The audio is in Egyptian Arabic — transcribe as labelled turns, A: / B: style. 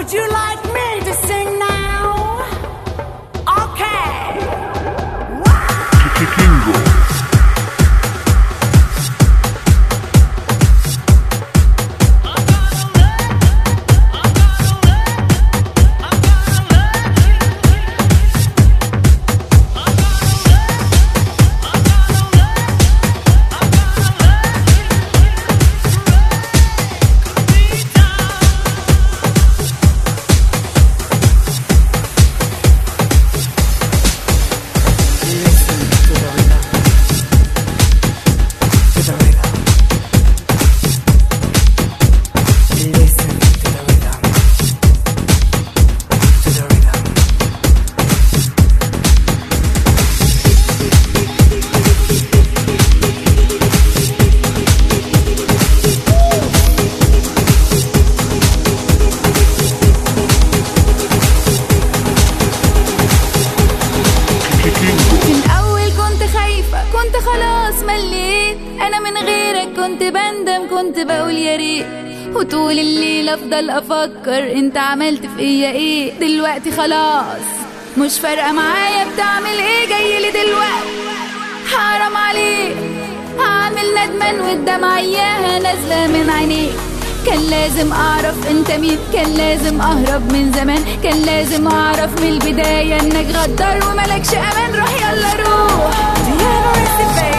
A: Would you like me to sing now? Okay.
B: Kingo.
A: Listen to the rhythm. To the rhythm. Listen to the rhythm. To the rhythm.
B: Kingo.
C: من اول كنت خايفة كنت خلاص مليت انا من غيرك كنت بندم كنت بقول يا ريت وطول الليل افضل افكر انت عملت فيا ايه دلوقتي خلاص مش فارقة معايا بتعمل ايه جاي لي دلوقتي حرام عليك عامل ندمان والدمع اياها نازلة من عينيك كان لازم اعرف انت مين كان لازم اهرب من زمان كان لازم اعرف من البداية انك غدار وملكش امان روح يلا روح
A: Do you ever miss it, baby?